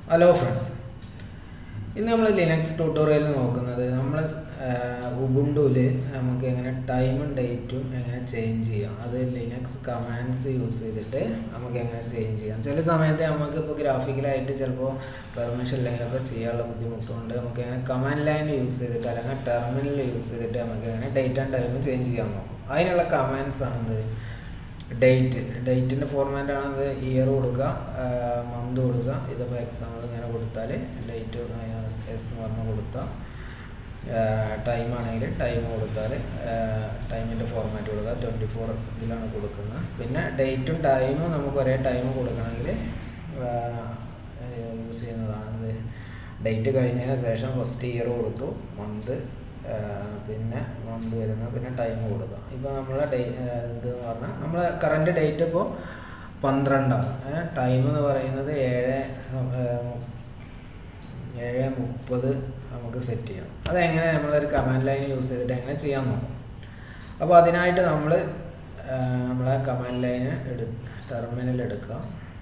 hello friends ഇന്ന് നമ്മൾ Linux tutorial നോക്കുന്നത് നമ്മൾ ഉബുണ്ടുവിൽ നമുക്ക് എങ്ങനെ ടൈമും ഡേറ്റും എങ്ങനെ ചേഞ്ച് ചെയ്യാം അത് ലിനക്സ് കമാൻഡ്സ് യൂസ് ചെയ്തിട്ട് നമുക്ക് എങ്ങനെ ചേഞ്ച് ചെയ്യാം ചില സമയത്ത് നമുക്ക് ഇപ്പോൾ ഗ്രാഫിക്കലായിട്ട് ചിലപ്പോൾ പെർമിഷൻ ഇല്ലെങ്കിലൊക്കെ ചെയ്യാനുള്ള ബുദ്ധിമുട്ടുണ്ട് നമുക്ക് എങ്ങനെ കമാൻഡ് ലൈൻ യൂസ് ചെയ്തിട്ട് അല്ലെങ്കിൽ ടെർമിനൽ യൂസ് ചെയ്തിട്ട് നമുക്ക് എങ്ങനെ ഡേറ്റ് ആൻഡ് ടൈം ചേഞ്ച് ചെയ്യാൻ നോക്കും അതിനുള്ള കമാൻഡ്സ് ആണെന്ത് ഡേറ്റ് ഡേറ്റിൻ്റെ ഫോർമാറ്റ് ആണത് ഇയർ കൊടുക്കുക മന്ത് കൊടുക്കുക ഇതിപ്പോൾ എക്സാമ്പിൾ ഇങ്ങനെ കൊടുത്താൽ ഡേറ്റ് എസ് എന്ന് പറഞ്ഞ് കൊടുത്താൽ ടൈം ആണെങ്കിൽ ടൈം കൊടുത്താൽ ടൈമിൻ്റെ ഫോർമാറ്റ് കൊടുക്കുക ട്വൻറ്റി ഫോർ ഇതിലാണ് കൊടുക്കുന്നത് പിന്നെ ഡേറ്റും ടൈമും നമുക്ക് ഒരേ ടൈം കൊടുക്കണമെങ്കിൽ യൂസ് ചെയ്യുന്നതാണ് ഡേറ്റ് കഴിഞ്ഞതിന് ശേഷം ഫസ്റ്റ് ഇയർ കൊടുത്തു മന്ത് പിന്നെ മന്ത് വരുന്ന പിന്നെ ടൈം കൊടുക്കുക ഇപ്പോൾ നമ്മളെ ഡേ ഇത് എന്ന് പറഞ്ഞാൽ നമ്മളെ കറണ്ട് ഡേറ്റ് ഇപ്പോൾ പന്ത്രണ്ടാണ് ടൈം എന്ന് പറയുന്നത് ഏഴ് ഏഴ് മുപ്പത് നമുക്ക് സെറ്റ് ചെയ്യണം അതെങ്ങനെ നമ്മളൊരു കമാൻഡ് ലൈൻ യൂസ് ചെയ്തിട്ട് എങ്ങനെ ചെയ്യാൻ നോക്കും അപ്പോൾ അതിനായിട്ട് നമ്മൾ നമ്മളെ കമാൻഡ് ലൈന് എടു ടെർമിനൽ എടുക്കുക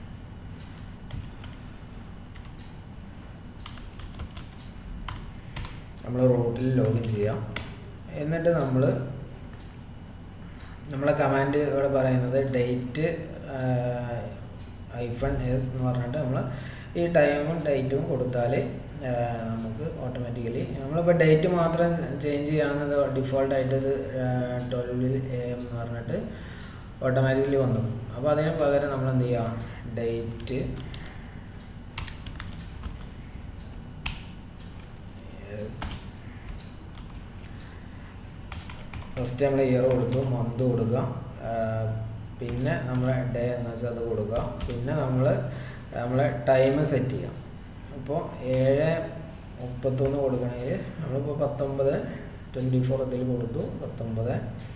നമ്മൾ റൂട്ടിൽ ലോഗിൻ ചെയ്യാം എന്നിട്ട് നമ്മൾ നമ്മളെ കമാൻഡ് ഇവിടെ പറയുന്നത് ഡേറ്റ് ഐഫൺ എസ് എന്ന് പറഞ്ഞിട്ട് നമ്മൾ ഈ ടൈമും ഡേറ്റും കൊടുത്താൽ നമുക്ക് ഓട്ടോമാറ്റിക്കലി നമ്മളിപ്പോൾ ഡേറ്റ് മാത്രം ചേഞ്ച് ചെയ്യുകയാണെങ്കിൽ ഡിഫോൾട്ടായിട്ട് ഇത് ട്വൽവിൽ എ എം എന്ന് പറഞ്ഞിട്ട് ഓട്ടോമാറ്റിക്കലി വന്നു അപ്പോൾ അതിന് പകരം നമ്മൾ എന്ത് ചെയ്യുക ഡേറ്റ് ഫസ്റ്റ് നമ്മൾ ഇയർ കൊടുത്തു മന്ത് കൊടുക്കുക പിന്നെ നമ്മൾ ഡേ എന്ന് വെച്ചാൽ അത് കൊടുക്കുക പിന്നെ നമ്മൾ നമ്മളെ ടൈം സെറ്റ് ചെയ്യാം അപ്പോൾ ഏഴ് മുപ്പത്തൊന്ന് കൊടുക്കണമെങ്കിൽ നമ്മളിപ്പോൾ പത്തൊമ്പത് ട്വൻറ്റി ഫോർ ഇതിൽ കൊടുത്തു പത്തൊമ്പത്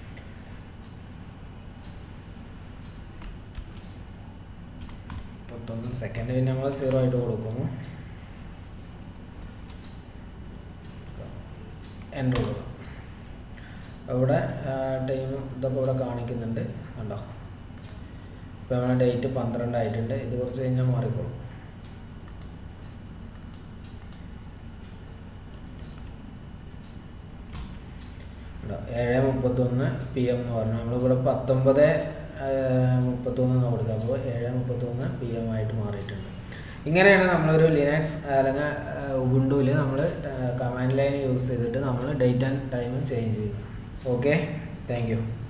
മുപ്പത്തൊന്ന് സെക്കൻഡ് പിന്നെ നമ്മൾ സീറോ ആയിട്ട് കൊടുക്കുന്നു എൻ്റർ കൊടുക്കുക അവിടെ ടൈം ഇതൊക്കെ ഇവിടെ കാണിക്കുന്നുണ്ട് കണ്ടോ ഇപ്പോൾ നമ്മുടെ ഡേറ്റ് പന്ത്രണ്ടായിട്ടുണ്ട് ഇത് കുറച്ച് കഴിഞ്ഞാൽ മാറിക്കോളും ഏഴ് മുപ്പത്തൊന്ന് പി എം എന്ന് പറഞ്ഞു നമ്മളിവിടെ പത്തൊമ്പത് മുപ്പത്തൊന്ന് എന്ന് കൊടുക്കുക അപ്പോൾ ഏഴ് മുപ്പത്തൊന്ന് പി എം ആയിട്ട് മാറിയിട്ടുണ്ട് ഇങ്ങനെയാണ് നമ്മളൊരു ലിനക്സ് അല്ലെങ്കിൽ ഉബുണ്ടുവിൽ നമ്മൾ കമാൻഡ് ലൈൻ യൂസ് ചെയ്തിട്ട് നമ്മൾ ഡേറ്റ് ആൻഡ് ടൈം ചേഞ്ച് ചെയ്യുന്നത് ഓക്കെ താങ്ക് യു